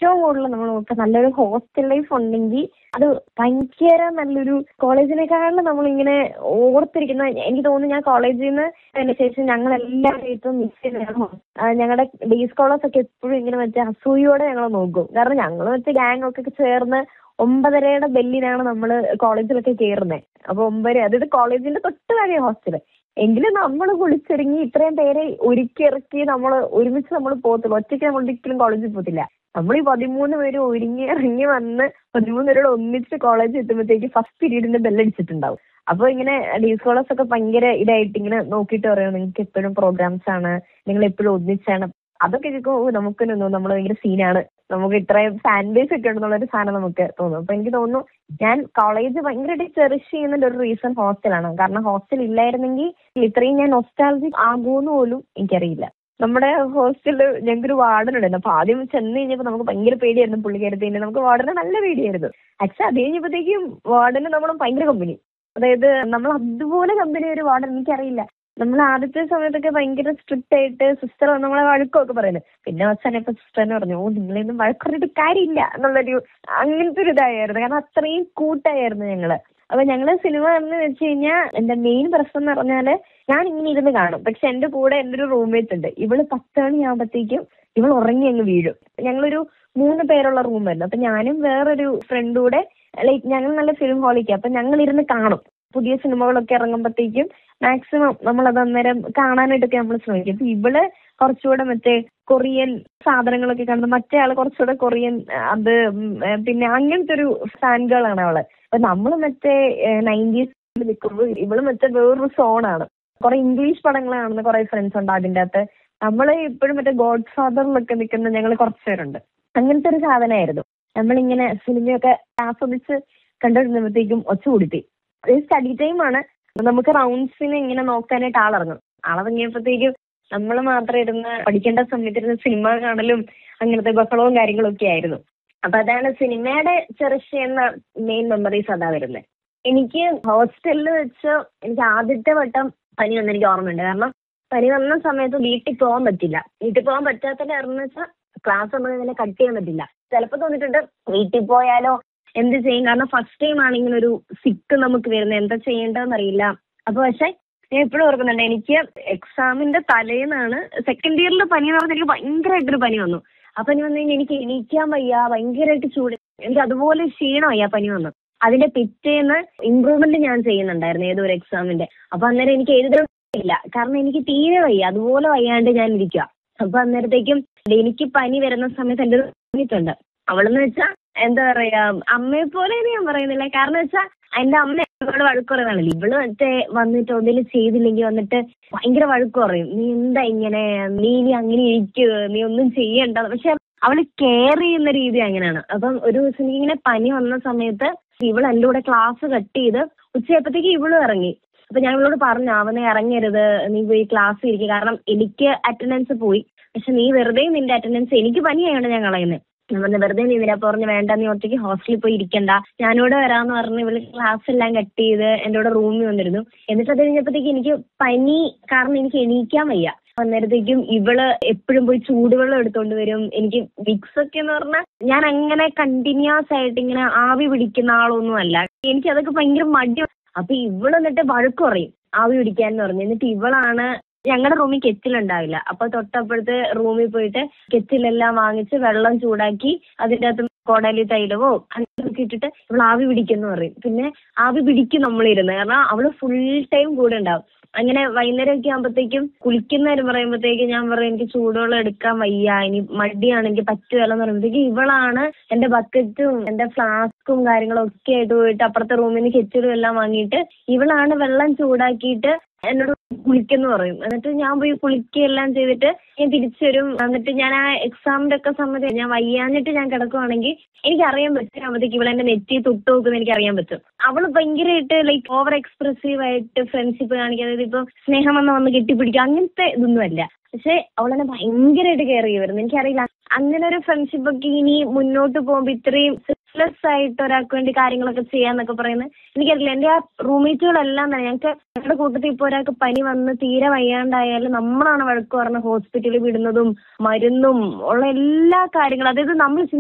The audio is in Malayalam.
ഏറ്റവും കൂടുതൽ നമ്മൾ നോക്കുക നല്ലൊരു ഹോസ്റ്റൽ ലൈഫ് ഉണ്ടെങ്കിൽ അത് ഭയങ്കര നല്ലൊരു കോളേജിനെക്കാളും നമ്മളിങ്ങനെ ഓർത്തിരിക്കുന്ന എനിക്ക് തോന്നുന്നു ഞാൻ കോളേജിൽ നിന്ന് അതിന് ശേഷം ഞങ്ങൾ എല്ലാവരും ഏറ്റവും മിസ് ചെയ്യുന്നതാണ് ഞങ്ങളുടെ ഡേ സ്കോളേഴ്സ് ഒക്കെ എപ്പോഴും ഇങ്ങനെ വെച്ച് അസൂയോടെ ഞങ്ങൾ നോക്കും കാരണം ഞങ്ങൾ വെച്ച് ഗ്യാങ് ഒക്കെ ചേർന്ന് ഒമ്പതരയുടെ ബെല്ലിനാണ് നമ്മൾ കോളേജിലൊക്കെ കയറുന്നത് അപ്പൊ ഒമ്പതര അതായത് കോളേജിന്റെ തൊട്ട് താഴെ ഹോസ്റ്റല് എങ്കിലും നമ്മൾ കുളിച്ചൊരുങ്ങി ഇത്രയും പേരെ ഒരുക്കി ഇറക്കി നമ്മൾ ഒരുമിച്ച് നമ്മൾ പോകത്തുള്ളൂ ഒറ്റയ്ക്ക് നമ്മൾ ഒരിക്കലും കോളേജിൽ പോകത്തില്ല നമ്മൾ ഈ പതിമൂന്ന് പേര് ഒരുങ്ങി ഇറങ്ങി വന്ന് പതിമൂന്ന് പേരോട് ഒന്നിച്ച് കോളേജിൽ എത്തുമ്പോഴത്തേക്ക് ഫസ്റ്റ് പീരീഡിന്റെ ബെല്ലടിച്ചിട്ടുണ്ടാവും അപ്പൊ ഇങ്ങനെ ഡി സ്കോളേഴ്സ് ഒക്കെ ഭയങ്കര ഇതായിട്ട് ഇങ്ങനെ നോക്കിയിട്ട് പറയും നിങ്ങൾക്ക് എപ്പോഴും പ്രോഗ്രാംസ് ആണ് നിങ്ങൾ എപ്പോഴും ഒന്നിച്ചാണ് അതൊക്കെ കേൾക്കുമ്പോൾ നമുക്ക് നമ്മൾ ഭയങ്കര സീനാണ് നമുക്ക് ഇത്രയും ഫാൻ ബേസ് ഒക്കെ ഉണ്ടെന്നുള്ളൊരു സാധനം നമുക്ക് തോന്നും അപ്പൊ എനിക്ക് തോന്നുന്നു ഞാൻ കോളേജ് ഭയങ്കരമായിട്ട് ചെറിഷ് ചെയ്യുന്നതിന്റെ ഒരു റീസൺ ഹോസ്റ്റലാണ് കാരണം ഹോസ്റ്റൽ ഇല്ലായിരുന്നെങ്കിൽ ഇത്രയും ഞാൻ നൊസ്റ്റാൾജിക് ആകുമെന്ന് പോലും എനിക്കറിയില്ല നമ്മുടെ ഹോസ്റ്റലിൽ ഞങ്ങൾക്കൊരു വാർഡൻ ഉണ്ടായിരുന്നു അപ്പൊ ആദ്യം ചെന്ന് കഴിഞ്ഞപ്പോൾ നമുക്ക് ഭയങ്കര പേടിയായിരുന്നു പുള്ളിക്കാരത്തിന് നമുക്ക് വാർഡന് നല്ല പേടിയായിരുന്നു ആക്ച്വലി അത് കഴിഞ്ഞപ്പോഴത്തേക്കും വാർഡന് നമ്മൾ ഭയങ്കര കമ്പനി അതായത് നമ്മൾ അതുപോലെ കമ്പനി ഒരു വാർഡൻ എനിക്കറിയില്ല നമ്മൾ ആദ്യത്തെ സമയത്തൊക്കെ ഭയങ്കര സ്ട്രിക്റ്റ് ആയിട്ട് സിസ്റ്റർ നമ്മളെ വഴക്കമൊക്കെ പറയുന്നത് പിന്നെ അവസാനം ഇപ്പൊ സിസ്റ്ററിന് പറഞ്ഞു ഓ നിങ്ങളെയൊന്നും വഴക്ക് പറഞ്ഞിട്ട് കാര്യമില്ല എന്നുള്ളൊരു അങ്ങനത്തെ ഒരു ഇതായിരുന്നു കാരണം അത്രയും കൂട്ടായിരുന്നു ഞങ്ങള് അപ്പൊ ഞങ്ങള് സിനിമ എന്ന് വെച്ച് കഴിഞ്ഞാൽ എന്റെ മെയിൻ പ്രശ്നം എന്ന് പറഞ്ഞാല് ഞാൻ ഇങ്ങനെ ഇരുന്ന് കാണും പക്ഷെ എന്റെ കൂടെ എന്റെ ഒരു റൂംമേറ്റ് ഉണ്ട് ഇവള് പത്ത് മണിയാകുമ്പോഴത്തേക്കും ഇവൾ ഉറങ്ങി അങ്ങ് വീഴും ഞങ്ങളൊരു മൂന്ന് പേരുള്ള റൂമായിരുന്നു അപ്പൊ ഞാനും വേറൊരു ഫ്രണ്ടും കൂടെ ലൈക്ക് ഞങ്ങൾ നല്ല ഫിലിം ഹോളിക്ക് അപ്പൊ ഞങ്ങൾ ഇരുന്ന് കാണും പുതിയ സിനിമകളൊക്കെ ഇറങ്ങുമ്പോഴത്തേക്കും മാക്സിമം നമ്മളത് അന്നേരം കാണാനായിട്ടൊക്കെ നമ്മൾ ശ്രമിക്കും അപ്പൊ ഇവള് കുറച്ചുകൂടെ മറ്റേ കൊറിയൻ സാധനങ്ങളൊക്കെ കാണുന്നത് മറ്റേ ആള് കുറച്ചുകൂടെ കൊറിയൻ അത് പിന്നെ അങ്ങനത്തെ ഒരു ഫാൻ ഗേൾ ആണ് അവള് അപ്പൊ നമ്മൾ മറ്റേ നയൻറ്റീസ് നിൽക്കുമ്പോൾ ഇവള് മറ്റേ വേറൊരു സോണാണ് കുറെ ഇംഗ്ലീഷ് പടങ്ങൾ കാണുന്ന കുറെ ഫ്രണ്ട്സ് ഉണ്ട് അതിൻ്റെ അകത്ത് നമ്മൾ ഇപ്പോഴും മറ്റേ ഗോഡ് ഫാദറിലൊക്കെ നിൽക്കുന്ന ഞങ്ങൾ കുറച്ച് പേരുണ്ട് അങ്ങനത്തെ ഒരു സാധനമായിരുന്നു നമ്മളിങ്ങനെ സിനിമയൊക്കെ ആസ്വദിച്ച് കണ്ടുവരുമ്പോഴത്തേക്കും ഒച്ച കൂടിത്തി അത് സ്റ്റഡി ടൈമാണ് നമുക്ക് റൗണ്ട്സിന് ഇങ്ങനെ നോക്കാനായിട്ട് ആളിറങ്ങും ആളിറങ്ങിയപ്പോഴത്തേക്കും നമ്മൾ മാത്രം ഇരുന്ന് പഠിക്കേണ്ട സമയത്ത് ഇരുന്ന് സിനിമ കാണലും അങ്ങനത്തെ ബഹളവും കാര്യങ്ങളും ഒക്കെ ആയിരുന്നു അപ്പൊ അതാണ് സിനിമയുടെ ചെറിഷ് ചെയ്യുന്ന മെയിൻ മെമ്മറീസ് അതാ വരുന്നത് എനിക്ക് ഹോസ്റ്റലിൽ വെച്ച് എനിക്ക് ആദ്യത്തെ വട്ടം പനി വന്ന് എനിക്ക് ഓർമ്മയുണ്ട് കാരണം പനി വന്ന സമയത്ത് വീട്ടിൽ പോകാൻ പറ്റില്ല വീട്ടിൽ പോകാൻ പറ്റാത്തതിന്റെ കാരണം വെച്ചാൽ ക്ലാസ് നമ്മൾ ഇങ്ങനെ കട്ട് ചെയ്യാൻ പറ്റില്ല ചിലപ്പോൾ തോന്നിയിട്ടുണ്ട് വീട്ടിൽ പോയാലോ എന്ത് ചെയ്യും കാരണം ഫസ്റ്റ് ടൈം ആണ് ഇങ്ങനെ ഒരു സിക്ക് നമുക്ക് വരുന്നത് എന്താ ചെയ്യേണ്ടതെന്ന് അറിയില്ല അപ്പൊ പക്ഷെ ഞാൻ എപ്പോഴും ഓർക്കുന്നുണ്ട് എനിക്ക് എക്സാമിന്റെ തലേന്നാണ് സെക്കൻഡ് ഇയറിൽ പനി എന്ന് പറഞ്ഞാൽ എനിക്ക് ഭയങ്കരമായിട്ടൊരു പനി വന്നു ആ പനി വന്നു കഴിഞ്ഞാൽ എനിക്ക് എണീക്കാൻ വയ്യ ഭയങ്കരമായിട്ട് ചൂട് എനിക്ക് അതുപോലെ ക്ഷീണമായി ആ പനി വന്നു അതിന്റെ പിറ്റേന്ന് ഇമ്പ്രൂവ്മെന്റ് ഞാൻ ചെയ്യുന്നുണ്ടായിരുന്നു ഏതോ ഒരു എക്സാമിന്റെ അപ്പൊ അന്നേരം എനിക്ക് എഴുതാൻ ഇല്ല കാരണം എനിക്ക് തീരെ വയ്യ അതുപോലെ വയ്യാണ്ട് ഞാൻ ഇരിക്കുക അപ്പൊ അന്നേരത്തേക്കും എനിക്ക് പനി വരുന്ന സമയത്ത് എൻ്റെ പറഞ്ഞിട്ടുണ്ട് അവളെന്ന് വെച്ചാൽ എന്താ പറയാ അമ്മയെ പോലെ ഞാൻ പറയുന്നില്ല കാരണം വെച്ചാൽ എന്റെ അമ്മ എന്നോട് വഴക്ക് പറയുന്നതാണല്ലോ ഇവള് മറ്റേ വന്നിട്ട് എന്തെങ്കിലും ചെയ്തില്ലെങ്കിൽ വന്നിട്ട് ഭയങ്കര വഴക്ക് പറയും നീ എന്താ ഇങ്ങനെ നീ ഇനി അങ്ങനെ ഇരിക്കുക നീ ഒന്നും ചെയ്യണ്ട പക്ഷെ അവള് കെയർ ചെയ്യുന്ന രീതി അങ്ങനെയാണ് അപ്പം ഒരു ദിവസം എനിക്കിങ്ങനെ പനി വന്ന സമയത്ത് ഇവൾ എൻ്റെ കൂടെ ക്ലാസ് കട്ട് ചെയ്ത് ഉച്ചയപ്പോഴത്തേക്ക് ഇവളും ഇറങ്ങി അപ്പൊ ഞാൻ ഇവളോട് പറഞ്ഞു അവനെ ഇറങ്ങരുത് നീ പോയി ക്ലാസ് ഇരിക്കുക കാരണം എനിക്ക് അറ്റൻഡൻസ് പോയി പക്ഷെ നീ വെറുതെ നിന്റെ അറ്റൻഡൻസ് എനിക്ക് പനിയായാണ് ഞാൻ കളയുന്നത് ഞാൻ പറഞ്ഞു വെറുതെ നീ ഇതിനെ പറഞ്ഞു വേണ്ട നീ ഒറ്റയ്ക്ക് ഹോസ്റ്റലിൽ പോയി ഇരിക്കണ്ട ഞാനിവിടെ വരാന്ന് പറഞ്ഞ് ഇവള് ക്ലാസ് എല്ലാം കട്ട് ചെയ്ത് എൻ്റെ കൂടെ റൂമിൽ വന്നിരുന്നു എന്നിട്ട് അത് കഴിഞ്ഞപ്പോഴത്തേക്ക് എനിക്ക് പനി കാരണം എനിക്ക് എണീക്കാൻ വയ്യ അന്നേരത്തേക്കും ഇവള് എപ്പോഴും പോയി ചൂടുവെള്ളം എടുത്തോണ്ട് വരും എനിക്ക് വിക്സ് ഒക്കെ എന്ന് പറഞ്ഞാൽ ഞാൻ അങ്ങനെ കണ്ടിന്യൂസ് ആയിട്ട് ഇങ്ങനെ ആവി പിടിക്കുന്ന ആളൊന്നും അല്ല എനിക്ക് അതൊക്കെ ഭയങ്കര മടി അപ്പൊ ഇവള് എന്നിട്ട് വഴക്ക് പറയും ആവി പിടിക്കാൻ എന്ന് പറഞ്ഞു എന്നിട്ട് ഇവളാണ് ഞങ്ങളുടെ റൂമിൽ കെറ്റിലുണ്ടാവില്ല അപ്പൊ തൊട്ടപ്പുറത്തെ റൂമിൽ പോയിട്ട് കെറ്റിലെല്ലാം വാങ്ങിച്ച് വെള്ളം ചൂടാക്കി അതിൻ്റെ അകത്ത് കോടാലി തൈലവോ അങ്ങനെയൊക്കെ ഇട്ടിട്ട് ഇവൾ ആവി പിടിക്കുന്നു പറയും പിന്നെ ആവി പിടിക്കും നമ്മളിരുന്ന് കാരണം അവള് ഫുൾ ടൈം കൂടെ ഉണ്ടാവും അങ്ങനെ വൈകുന്നേരം ഒക്കെ ആകുമ്പോഴത്തേക്കും കുളിക്കുന്നവരും പറയുമ്പോഴത്തേക്കും ഞാൻ പറയും എനിക്ക് ചൂടുവെള്ളം എടുക്കാൻ വയ്യ ഇനി മടിയാണെങ്കിൽ പറ്റുമല്ലോ എന്ന് പറയുമ്പോഴത്തേക്കും ഇവളാണ് എന്റെ ബക്കറ്റും എന്റെ ഫ്ലാസ്കും കാര്യങ്ങളും ഒക്കെ ആയിട്ട് പോയിട്ട് അപ്പുറത്തെ റൂമിൽ നിന്ന് കെറ്റിലും എല്ലാം വാങ്ങിയിട്ട് ഇവളാണ് വെള്ളം ചൂടാക്കിയിട്ട് എന്നോട് കുളിക്കെന്ന് പറയും എന്നിട്ട് ഞാൻ പോയി കുളിക്കുകയെല്ലാം ചെയ്തിട്ട് ഞാൻ തിരിച്ചു വരും എന്നിട്ട് ഞാൻ ആ എക്സാമിന്റെ ഒക്കെ സമയത്ത് ഞാൻ വയ്യാഞ്ഞിട്ട് ഞാൻ കിടക്കുവാണെങ്കിൽ എനിക്ക് അറിയാൻ പറ്റും ആകുമ്പോഴത്തേക്ക് ഇവിടെ എന്റെ നെറ്റി തൊട്ട് നോക്കുന്ന എനിക്ക് അറിയാൻ പറ്റും അവള് ഭയങ്കരമായിട്ട് ലൈക്ക് ഓവർ എക്സ്പ്രസീവ് ആയിട്ട് ഫ്രണ്ട്ഷിപ്പ് കാണിക്കുക അതായത് ഇപ്പൊ സ്നേഹം വന്ന് വന്ന് കെട്ടിപ്പിടിക്കുക അങ്ങനത്തെ ഇതൊന്നും അല്ല പക്ഷെ അവളെന്നെ ഭയങ്കരമായിട്ട് കെയർ ചെയ്യുമായിരുന്നു എനിക്കറിയില്ല അങ്ങനെ ഒരു ഫ്രണ്ട്ഷിപ്പ് ഒക്കെ ഇനി മുന്നോട്ട് പോകുമ്പോൾ ഇത്രയും സെൽഫ്ലെസ് ആയിട്ട് ഒരാൾക്ക് വേണ്ടി കാര്യങ്ങളൊക്കെ ചെയ്യാന്നൊക്കെ പറയുന്നത് എനിക്കറിയില്ല എൻ്റെ ആ റൂംമേറ്റുകളെല്ലാം തന്നെ ഞങ്ങൾക്ക് ഞങ്ങളുടെ കൂട്ടത്തിൽ ഇപ്പോൾ ഒരാൾക്ക് പനി വന്ന് തീരെ വയ്യാണ്ടായാലും നമ്മളാണ് വഴക്ക് പറഞ്ഞ് ഹോസ്പിറ്റലിൽ വിടുന്നതും മരുന്നും ഉള്ള എല്ലാ കാര്യങ്ങളും അതായത് നമ്മൾ